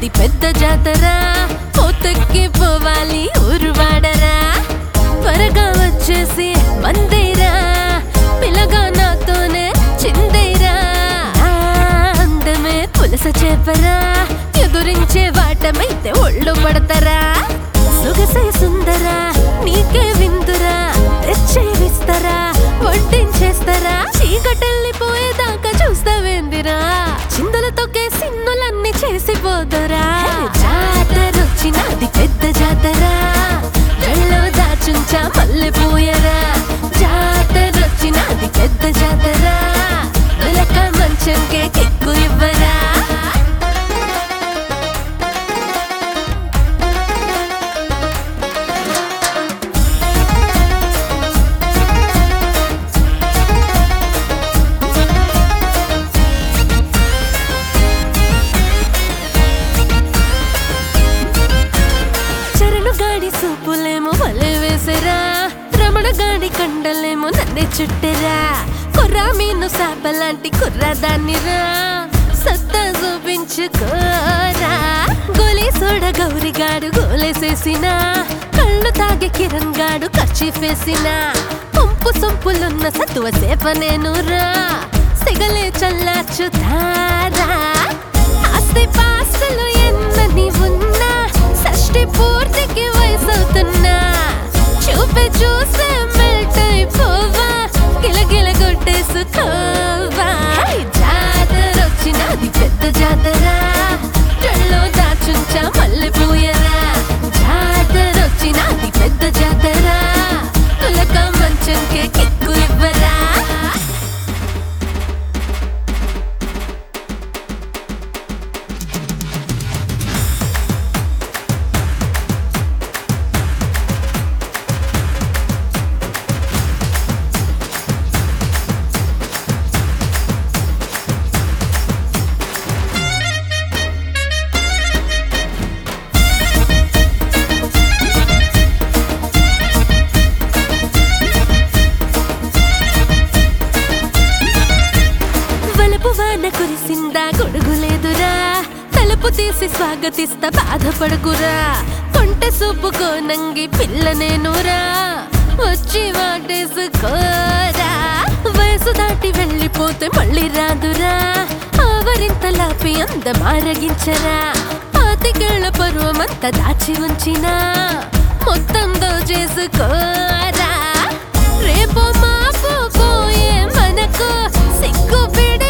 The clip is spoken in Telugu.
నాది పెద్ద జాతర పోతెక్కి పోవాలి ఊరు వాడరా త్వరగా వచ్చేసి మందేరా పిల్లగా నాతోనే చిందేరా నా అందమే పులస చేపరా ఎదురించే వాటమైతే ఒళ్ళు పడతారా సొగసే సుందరా నీకే విందురా తెచ్చేవిస్తరా వడ్డించేస్తారా చీకటెళ్ళిపోయేదాకా చూస్తావేందిరా చిందులు తొక్కే సిన్నులన్నీ చేసిపోదురా జాతరొచ్చినది పెద్ద జాతర కళ్ళో దాచుంచా మల్లె పూయరా జాతరొచ్చినది పెద్ద జాతర నులక మంచంకే కిక్కు ఇవ్వరా చరణు గాడి సూపులేమో వలె వేసరా రమణ గాడి కండలేమో నన్నే చుట్టెరా కుర్రా మీను సాపలాంటి కుర్రా దాన్నిరా సత్తా చూపించుకోరా గోలీ సోడ గౌరిగాడు గోలేసేసిన కళ్ళు తాగే కిరణ్ గాడు ఖర్చీఫేసిన పంపు సొంపులున్న సత్తువ సేప నేనురా సిగలే చల్లార్చుతారా ఆస్తి పాస్తులు ఎన్నని ఉన్నా షష్టి పూర్తికి వయసవుతున్నా చూపే చూసే మెల్ట్ అయిపోవా గిలగిల కొట్టేసుకోవా జాతర వచ్చినది పెద్ద జాతర కళ్ళో దాచుంచా మల్లె పూయరా జాతర వచ్చినది పెద్ద జాతర తులక మంచంకే కిక్కు ఇవ్వరా వలపు వాన కురిసిందా గొడుగులేదురా తలుపు తీసి స్వాగతిస్తా బాధపడకురా కొంటె సూపు కోనంగి పిల్ల నేనురా వచ్చి వాటేసుకోరా వయసు దాటి వెళ్ళిపోతే మళ్ళీ రాదురా ఆవరింతలాపి అందమారగించరా పాతికేళ్ల పరువమంతా దాచి ఉంచినా మొత్తం దోచేసుకోరా రేపు మాపు పోయే మనకు సిగ్గు పిడ